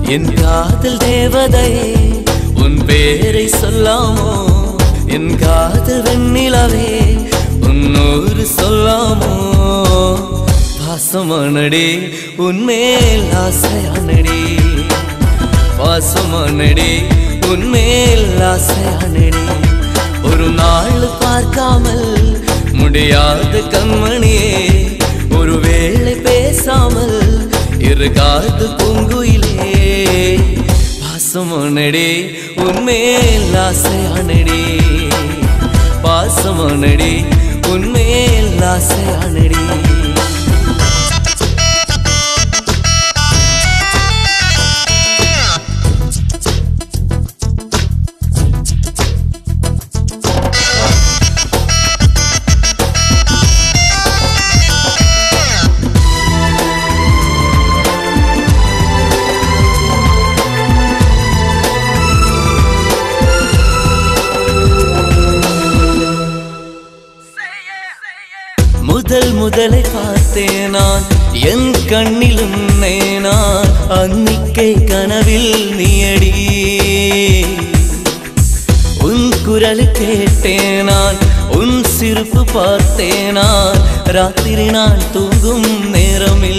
என் காதல் தேவதையே உன் பேரை சொல்லாமோ என் காதல் வெண்ணிலவே உன்னூறு சொல்லாமோ பாசமானடி உன்மேல் ஆசையானடி பாசமானடி உன்மேல் ஆசையானடி ஒரு நாள் பார்க்காமல் முடியாத கண்மணியே ஒருவேளை பேசாமல் இருக்காது பூங்குயிலே பாசமானடி உன்மேல் ஆசையானடி பாசமானடி உன்மேல் ஆசையானடி முதல் முதலை பார்த்தேன் நான் என் கண்ணில் உன்னை நான் அன்னிக்கை கனவில் நீயடி உன் குரல் கேட்டேன் நான் உன் சிரிப்பு பார்த்தேன் நான் ராத்திரி நான் தூங்கும் நேரமில்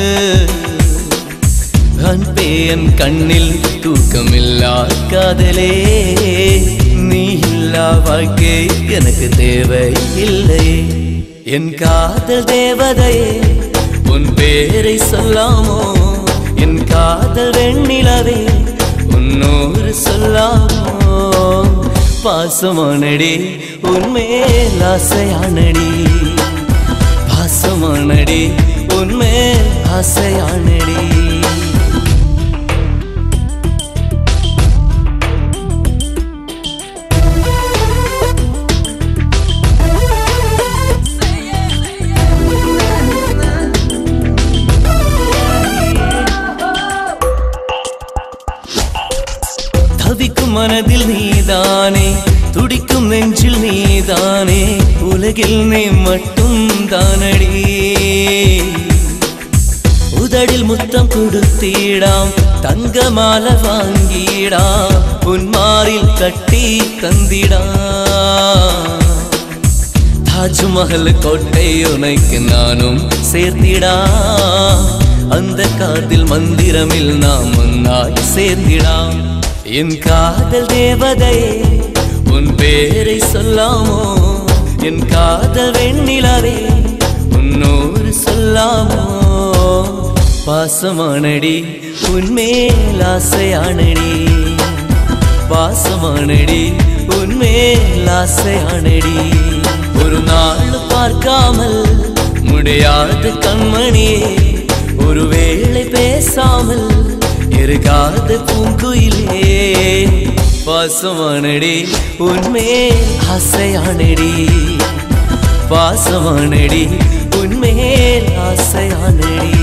அன்பே என் கண்ணில் தூக்கமில்லா காதலே நீ இல்லா வாழ்க்கை எனக்கு தேவை இல்லை என் காதல் தேவதையே உன் பேரை சொல்லாமோ என் காதல் வெண்ணிலவே உன்னோரு சொல்லாமோ பாசமானடி உன்மேல் ஆசையானடி பாசமானடி உன்மேல் ஆசையானடி தவிக்கும் மனதில் நீதானே துடிக்கும் நெஞ்சில் நீதானே உலகில் நீ மட்டும் தானடி உதடில் முத்தம் கொடுத்தீடாம் தங்க மாலை வாங்கிடாம் உன்மாரில் கட்டி தந்திடா தாஜ்மஹல் கோட்டை உனக்கு நானும் சேர்த்திடா அந்த காதில் மந்திரமில் நாம் முன்னாய் சேர்ந்திடாம் என் காதல் தேவதையே உன் பேரை சொல்லாமோ என் காதல் வெண்ணிலவே உன்னோரு சொல்லாமோ பாசமானடி உன்மேல் ஆசையானடி பாசமானடி உன்மேல் ஆசையானடி ஒரு நாள் பார்க்காமல் முடியாத கண்மணியே ஒருவேளை பேசாமல் இருக்காத பூங்குயிலே பாசமானடி உன்மேல் ஆசையானடி பாசமானடி உன்மேல் ஆசையானடி